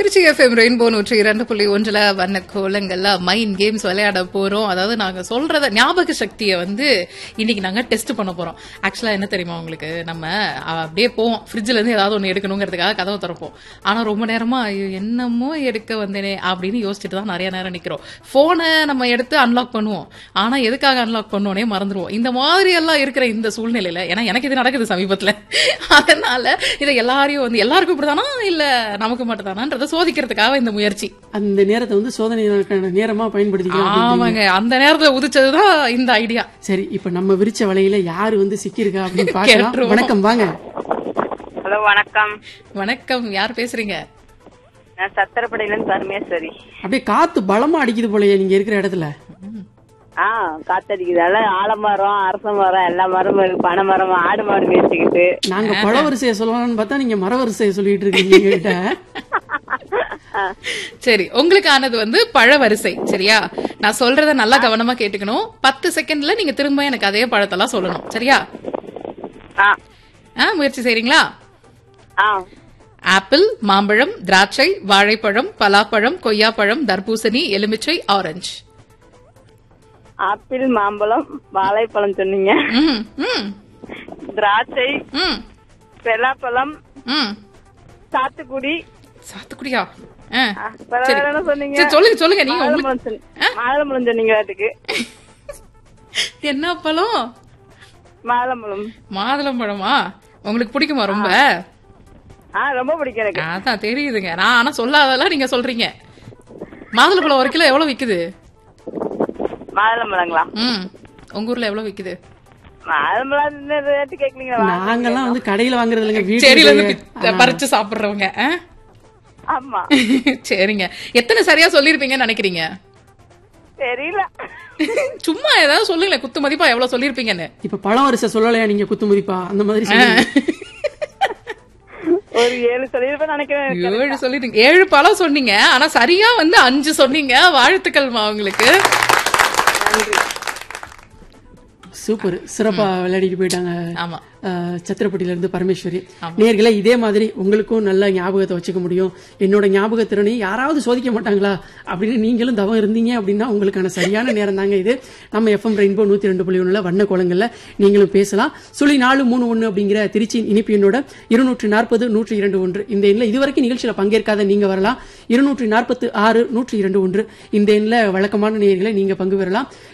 Trichy FM rainbow நூற்றி இரண்டு புள்ளி ஒன்றுல வண்ண கோலங்கள்ல மைண்ட் கேம்ஸ் விளையாட போறோம் அதாவது நாங்க சொல்றத ஞாபக சக்தியை வந்து இன்னைக்கு நாங்க டெஸ்ட் பண்ண போறோம் ஆக்சுவலா என்ன தெரியுமா உங்களுக்கு நம்ம அப்படியே போவோம் ஃப்ரிட்ஜ்ல இருந்து ஏதாவது ஒன்று எடுக்கணுங்கிறதுக்காக கதவை திறப்போம் ஆனா ரொம்ப நேரமா ஐயோ என்னமோ எடுக்க வந்தேனே அப்படின்னு யோசிச்சுட்டு தான் நிறைய நேரம் நிக்கிறோம் போனை நம்ம எடுத்து அன்லாக் பண்ணுவோம் ஆனா எதுக்காக அன்லாக் பண்ணோனே மறந்துடுவோம் இந்த மாதிரி எல்லாம் இருக்கிற இந்த சூழ்நிலையில ஏன்னா எனக்கு இது நடக்குது சமீபத்துல அதனால இதை எல்லாரையும் வந்து எல்லாருக்கும் இப்படிதானா இல்ல நமக்கு மட்டும் தானான்றத சோதிக்கிறதுக்காக இந்த முயற்சி அந்த நேரத்தை வந்து சோதனைக்கான நேரமா பயன்படுத்திக்கலாம் அப்படின்னு. ஆமாங்க அந்த நேரத்துல உதிச்சதுதான் இந்த ஐடியா சரி இப்ப நம்ம விரிச்ச வலையில யாரு வந்து சிக்கியிருக்கா அப்படின்னு பாக்கலாம் கேட்டுருவோம். வணக்கம் வாங்க ஹலோ வணக்கம் வணக்கம் யார் பேசுறீங்க நான் சத்திரப்படையில இருந்து பரமேஸ்வரி அப்படியே காத்து பலமா அடிக்குது போலயே நீங்க இருக்கிற இடத்துல ஆ காத்தடிக்குது அதான் ஆலமரம் அரச மரம் எல்லா மரமும் இருக்கு பனை மரம் ஆடு மாடு மேய்ச்சிக்கிட்டு நாங்க பழ வரிசையை சொல்லலாம்னு பார்த்தா நீங்க மர வரிசையை சொல்லிட்டு இருக்கீங்க எங்ககிட்ட சரி உங்களுக்கு ஆனது வந்து பழ வரிசை சரியா நான் சொல்றத நல்லா கவனமா கேட்டுக்கணும் பத்து செகண்ட்ல நீங்க திரும்ப எனக்கு அதே பழத்தெல்லாம் சொல்லணும் சரியா ஆ ஆ, முயற்சி செய்றீங்களா ஆ ஆப்பிள் மாம்பழம் திராட்சை வாழைப்பழம் பலாப்பழம் கொய்யாப்பழம் தர்பூசணி எலுமிச்சை ஆரஞ்சு ஆப்பிள் மாம்பழம் வாழைப்பழம் சொன்னீங்க ம் ம் திராட்சை ம் பெலாப்பழம் ம் சாத்துக்குடி சாத்துக்குடியா ஆ, ஆ, வேற சரி. வேற என்ன சொன்னீங்க சரி, சொல்லுங்க சொல்லுங்க நீங்க உங்களுக்கு மாதுளம்பழம் சொன்னீங்க மாதுளம்பழம் சொன்னீங்க அதுக்கு என்ன பழம் மாதுளம்பழம் மாதுளம்பழமா உங்களுக்கு பிடிக்குமா ரொம்ப ஆ ரொம்ப பிடிக்கும் எனக்கு அதான் தெரியுதுங்க நான் ஆனா சொல்லாதெல்லாம் நீங்க சொல்றீங்க மாதுளம்பழம் ஒரு கிலோ எவ்வளவு விக்குது மாதுளம்பழங்களா ம் உங்க ஊர்ல எவ்வளவு விக்குது மாதுளம்பழம் இந்த ரேட்டு கேக்குறீங்களா நாங்கெல்லாம் வந்து கடையில வாங்குறது இல்லைங்க செடியில இருந்து வீட்டுல பி- பறிச்சு சாப்பிடுறவங்க ஆ? ஆமா சரிங்க எத்தனை சரியா சொல்லிருப்பீங்கன்னு நினைக்கிறீங்க தெரியல சும்மா ஏதாவது சொல்லுங்களேன் குத்து மதிப்பா எவ்வளவு சொல்லிருப்பீங்கன்னு இப்ப பழ வரிசை சொல்லலையா நீங்க குத்து மதிப்பா அந்த மாதிரி சொல்லுங்க. ஒரு ஏழு சொல்லிருப்பேன் நினைக்கிறேன் ஏழு சொல்லிட்டீங்க ஏழு பழம் சொன்னீங்க ஆனா சரியா வந்து அஞ்சு சொன்னீங்க வாழ்த்துக்கள்மா உங்களுக்கு சூப்பர் சிறப்பா விளையாடிட்டு போயிட்டாங்க ஆமா அஹ், சத்திரப்பட்டியில இருந்து பரமேஸ்வரி நேர்களே இதே மாதிரி உங்களுக்கும் நல்ல ஞாபகத்தை வச்சுக்க முடியும் என்னோட ஞாபக திறனை யாராவது சோதிக்க மாட்டாங்களா அப்படின்னு நீங்களும் தவம் இருந்தீங்க அப்படின்னா உங்களுக்கான சரியான நேரம் தாங்க இது நம்ம எஃப்எம் ரெயின்போ நூத்தி ரெண்டு புள்ளி ஒண்ணுல வண்ண கோலங்கள்ல நீங்களும் பேசலாம் சுழி நாலு மூணு ஒண்ணு அப்படிங்கிற திருச்சியின் இனிப்பு எண்ணோட இருநூற்றி நாற்பது நூற்றி இரண்டு ஒன்று இந்த எண்ணில் இதுவரைக்கும் நிகழ்ச்சியில பங்கேற்காத நீங்க வரலாம் இருநூற்றி நாற்பத்து ஆறு நூற்றி இரண்டு ஒன்று இந்த எண்ணில் வழக்கமான நேர்களை நீங்க பங்கு பெறலாம்